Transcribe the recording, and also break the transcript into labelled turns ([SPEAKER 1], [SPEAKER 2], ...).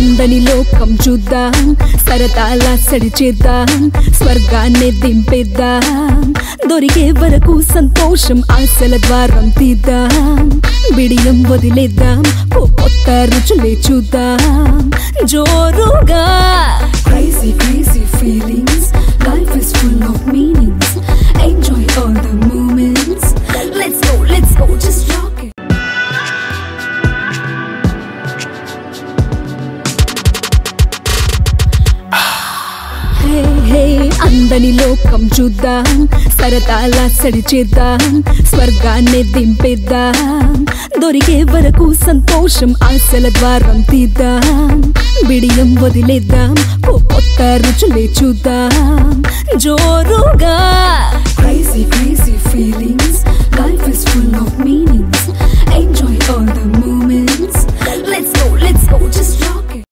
[SPEAKER 1] అందని లోకం చూద్దాం సరదాల సడి చేద్దాం స్వర్గాన్ని దింపేద్దాం దొరికే వరకు సంతోషం ఆశల ద్వారం తీద్దాం బిడియం వదిలేద్దాం ఓ కొత్త రుచులే చూద్దాం జోరుగా Crazy, crazy feelings. Life is full of meanings. Enjoy all the moments. Let's go, let's go, just rock it. హే హే అందని లోకం చూద్దాం సరదాల సడి చేద్దాం స్వర్గాన్ని దింపేద్దాం దొరికే వరకు సంతోషం ఆశల ద్వారం తీద్దాం బిడియం వదిలేద్దాం ఓ కొత్త రుచులే చూద్దాం జోరుగా